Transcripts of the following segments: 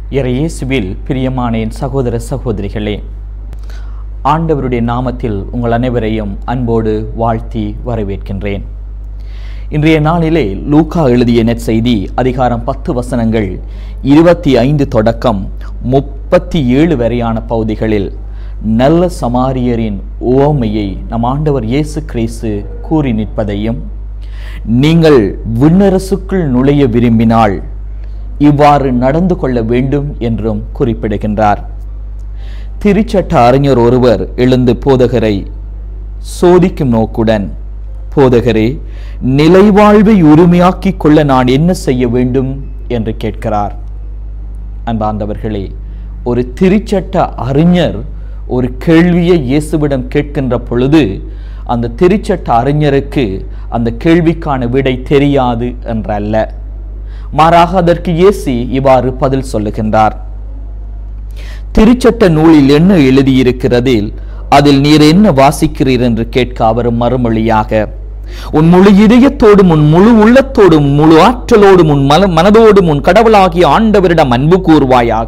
இறையேசுவில் பிரியமான என் சகோதர சகோதரிகளே ஆண்டவருடைய நாமத்தில் உங்கள் அனைவரையும் அன்போடு வாழ்த்தி வரவேற்கின்றேன் இன்றைய நாளிலே லூக்கா எழுதிய நெற்செய்தி அதிகாரம் பத்து வசனங்கள் இருபத்தி ஐந்து தொடக்கம் முப்பத்தி ஏழு வரையான பகுதிகளில் நல்ல சமாரியரின் உவமையை நம் ஆண்டவர் இயேசு கிறிஸ்து கூறி நிற்பதையும் நீங்கள் விண்ணரசுக்குள் நுழைய விரும்பினால் இவ்வாறு நடந்து கொள்ள வேண்டும் என்றும் குறிப்பிடுகின்றார் திருச்சட்ட அறிஞர் ஒருவர் எழுந்து போதகரை சோதிக்கும் நோக்குடன் போதகரே நிலைவாழ்வை உரிமையாக்கிக் கொள்ள நான் என்ன செய்ய வேண்டும் என்று கேட்கிறார் அன்பார்ந்தவர்களே ஒரு திருச்சட்ட அறிஞர் ஒரு கேள்வியை இயேசுவிடம் கேட்கின்ற பொழுது அந்த திருச்சட்ட அறிஞருக்கு அந்த கேள்விக்கான விடை தெரியாது என்றல்ல மாறாக அதற்கு இயேசு இவ்வாறு பதில் சொல்லுகின்றார் திருச்சட்ட நூலில் என்ன எழுதியிருக்கிறதில் அதில் நீர் என்ன வாசிக்கிறீர் என்று கேட்க அவர் மறுமொழியாக உன் முழு இதயத்தோடும் உன் முழு உள்ளத்தோடும் முழு ஆற்றலோடும் உன் மல மனதோடும் உன் கடவுளாகிய ஆண்டவரிடம் அன்பு கூறுவாயாக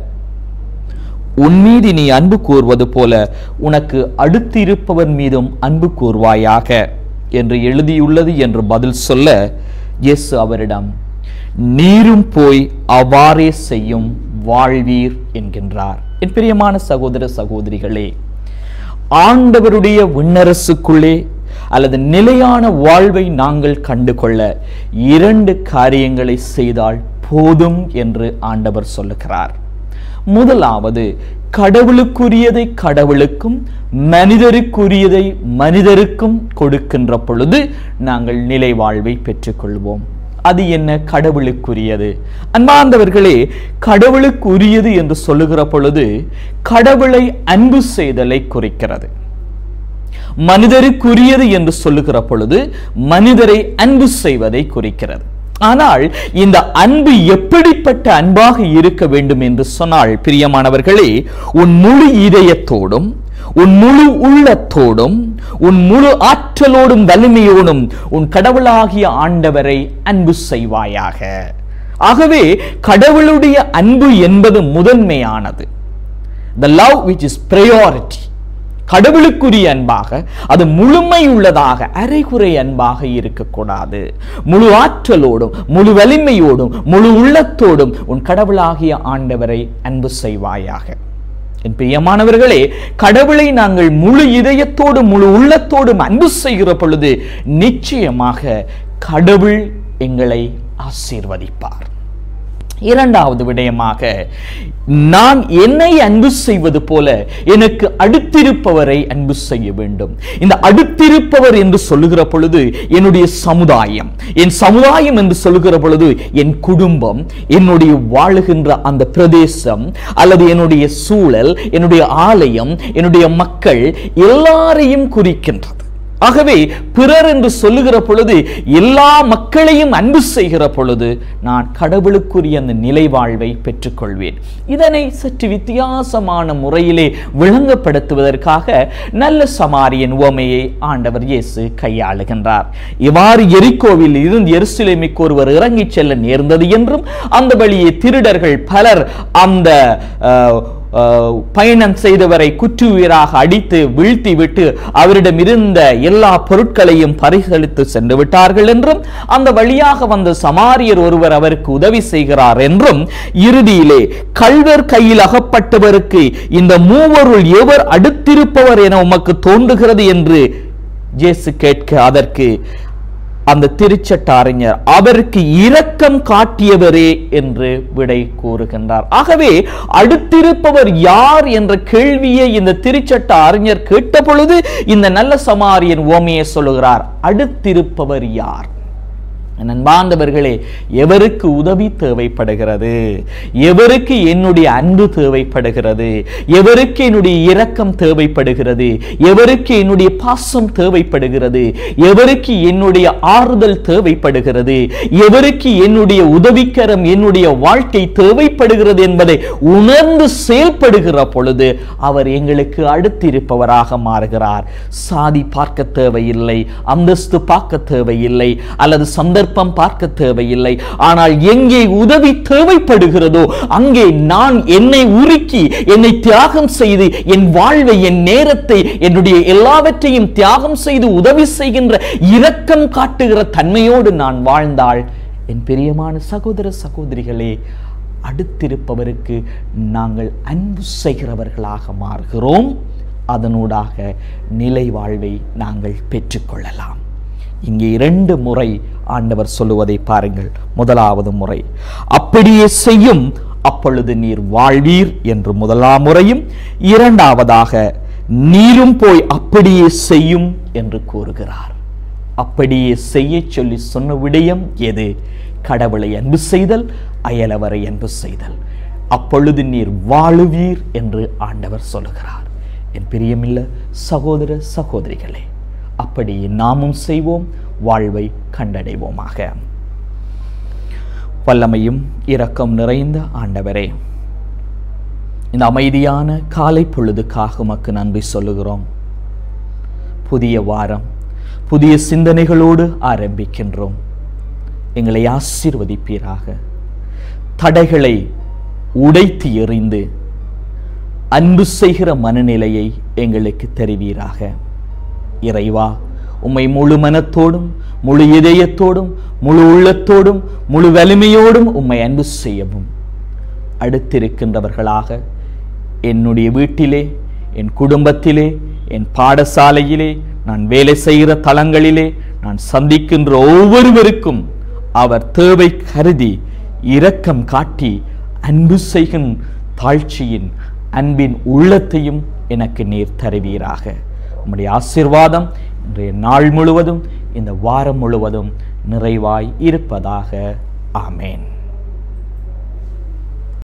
உன் மீது நீ அன்பு கூறுவது போல உனக்கு அடுத்திருப்பவன் மீதும் அன்பு கூறுவாயாக என்று எழுதியுள்ளது என்று பதில் சொல்ல இயேசு அவரிடம் நீரும் போய் அவ்வாறே செய்யும் வாழ்வீர் என்கின்றார் என் பிரியமான சகோதர சகோதரிகளே ஆண்டவருடைய விண்ணரசுக்குள்ளே அல்லது நிலையான வாழ்வை நாங்கள் கண்டுகொள்ள இரண்டு காரியங்களை செய்தால் போதும் என்று ஆண்டவர் சொல்லுகிறார் முதலாவது கடவுளுக்குரியதை கடவுளுக்கும் மனிதருக்குரியதை மனிதருக்கும் கொடுக்கின்ற பொழுது நாங்கள் நிலை வாழ்வை பெற்றுக்கொள்வோம் அது என்ன கடவுளுக்குரியது அன்பார்ந்தவர்களே கடவுளுக்குரியது என்று சொல்லுகிற பொழுது கடவுளை அன்பு செய்தலை குறிக்கிறது மனிதருக்குரியது என்று சொல்லுகிற பொழுது மனிதரை அன்பு செய்வதை குறிக்கிறது ஆனால் இந்த அன்பு எப்படிப்பட்ட அன்பாக இருக்க வேண்டும் என்று சொன்னால் பிரியமானவர்களே உன் முழு இதயத்தோடும் உன் முழு உள்ளத்தோடும் உன் முழு ஆற்றலோடும் வலிமையோடும் உன் கடவுளாகிய ஆண்டவரை அன்பு செய்வாயாக ஆகவே கடவுளுடைய அன்பு என்பது முதன்மையானது the love which is priority கடவுளுக்குரிய அன்பாக அது முழுமை உள்ளதாக அரைகுறை அன்பாக இருக்கக்கூடாது முழு ஆற்றலோடும் முழு வலிமையோடும் முழு உள்ளத்தோடும் உன் கடவுளாகிய ஆண்டவரை அன்பு செய்வாயாக என் பிரியமானவர்களே கடவுளை நாங்கள் முழு இதயத்தோடும் முழு உள்ளத்தோடும் அன்பு செய்கிற பொழுது நிச்சயமாக கடவுள் எங்களை ஆசீர்வதிப்பார் இரண்டாவது விடயமாக நான் என்னை அன்பு செய்வது போல எனக்கு அடுத்திருப்பவரை அன்பு செய்ய வேண்டும் இந்த அடுத்திருப்பவர் என்று சொல்லுகிற பொழுது என்னுடைய சமுதாயம் என் சமுதாயம் என்று சொல்லுகிற பொழுது என் குடும்பம் என்னுடைய வாழுகின்ற அந்த பிரதேசம் அல்லது என்னுடைய சூழல் என்னுடைய ஆலயம் என்னுடைய மக்கள் எல்லாரையும் குறிக்கின்றது ஆகவே பிறர் என்று சொல்லுகிற பொழுது எல்லா மக்களையும் அன்பு செய்கிற பொழுது நான் கடவுளுக்குரிய அந்த நிலை வாழ்வை பெற்றுக்கொள்வேன் இதனை சற்று வித்தியாசமான முறையிலே விளங்கப்படுத்துவதற்காக நல்ல சமாரியன் உவமையை ஆண்டவர் இயேசு கையாளுகின்றார் இவ்வாறு எரிக்கோவில் இருந்து எருசலேமிக்கு ஒருவர் இறங்கிச் செல்ல நேர்ந்தது என்றும் அந்த வழியே திருடர்கள் பலர் அந்த அஹ், அஹ், பயணம் செய்தவரை குற்றுயிராக அடித்து வீழ்த்தி விட்டு அவரிடம் இருந்த எல்லா பொருட்களையும் பரிசளித்து சென்று விட்டார்கள் என்றும் அந்த வழியாக வந்த சமாரியர் ஒருவர் அவருக்கு உதவி செய்கிறார் என்றும் இறுதியிலே கல்வர் கையில் அகப்பட்டவருக்கு இந்த மூவருள் எவர் அடுத்திருப்பவர் என உமக்கு தோன்றுகிறது என்று இயேசு கேட்க அதற்கு அந்த திருச்சட்ட அறிஞர் அவருக்கு இரக்கம் காட்டியவரே என்று விடை கூறுகின்றார் ஆகவே அடுத்திருப்பவர் யார் என்ற கேள்வியை இந்த திருச்சட்ட அறிஞர் கேட்ட பொழுது இந்த நல்ல சமாரியன் ஓமையை சொல்லுகிறார் அடுத்திருப்பவர் யார் என் அன்பார்ந்தவர்களே எவருக்கு உதவி தேவைப்படுகிறது எவருக்கு என்னுடைய அன்பு தேவைப்படுகிறது எவருக்கு என்னுடைய இரக்கம் தேவைப்படுகிறது எவருக்கு என்னுடைய பாசம் தேவைப்படுகிறது எவருக்கு என்னுடைய ஆறுதல் தேவைப்படுகிறது எவருக்கு என்னுடைய உதவிக்கரம் என்னுடைய வாழ்க்கை தேவைப்படுகிறது என்பதை உணர்ந்து செயல்படுகிற பொழுது அவர் எங்களுக்கு அடுத்திருப்பவராக மாறுகிறார் சாதி பார்க்க தேவையில்லை அந்தஸ்து பார்க்க தேவையில்லை அல்லது சந்தர்ப்ப சந்தர்ப்பம் பார்க்க தேவையில்லை ஆனால் எங்கே உதவி தேவைப்படுகிறதோ அங்கே நான் என்னை உருக்கி என்னை தியாகம் செய்து என் வாழ்வை என் நேரத்தை என்னுடைய எல்லாவற்றையும் தியாகம் செய்து உதவி செய்கின்ற இரக்கம் காட்டுகிற தன்மையோடு நான் வாழ்ந்தால் என் பிரியமான சகோதர சகோதரிகளே அடுத்திருப்பவருக்கு நாங்கள் அன்பு செய்கிறவர்களாக மாறுகிறோம் அதனூடாக நிலை வாழ்வை நாங்கள் பெற்றுக்கொள்ளலாம் இங்கே இரண்டு முறை ஆண்டவர் சொல்லுவதை பாருங்கள் முதலாவது முறை அப்படியே செய்யும் அப்பொழுது நீர் வாழ்வீர் என்று முதலாம் முறையும் இரண்டாவதாக நீரும் போய் அப்படியே செய்யும் என்று கூறுகிறார் அப்படியே செய்ய சொல்லி சொன்ன விடயம் எது கடவுளை அன்பு செய்தல் அயலவரை அன்பு செய்தல் அப்பொழுது நீர் வாழுவீர் என்று ஆண்டவர் சொல்லுகிறார் என் பிரியமில்ல சகோதர சகோதரிகளே அப்படியே நாமும் செய்வோம் வாழ்வை கண்டடைவோமாக வல்லமையும் இரக்கம் நிறைந்த ஆண்டவரே இந்த அமைதியான காலை பொழுதுக்காக உமக்கு நன்றி சொல்லுகிறோம் புதிய வாரம் புதிய சிந்தனைகளோடு ஆரம்பிக்கின்றோம் எங்களை ஆசீர்வதிப்பீராக தடைகளை உடைத்து எறிந்து அன்பு செய்கிற மனநிலையை எங்களுக்கு தெரிவீராக இறைவா உம்மை முழு மனத்தோடும் முழு இதயத்தோடும் முழு உள்ளத்தோடும் முழு வலிமையோடும் உம்மை அன்பு செய்யவும் அடுத்திருக்கின்றவர்களாக என்னுடைய வீட்டிலே என் குடும்பத்திலே என் பாடசாலையிலே நான் வேலை செய்கிற தலங்களிலே நான் சந்திக்கின்ற ஒவ்வொருவருக்கும் அவர் தேவை கருதி இரக்கம் காட்டி அன்பு செய்கும் தாழ்ச்சியின் அன்பின் உள்ளத்தையும் எனக்கு நீர் தருவீராக உம்முடைய ஆசீர்வாதம் இன்றைய நாள் முழுவதும் இந்த வாரம் முழுவதும் நிறைவாய் இருப்பதாக ஆமேன்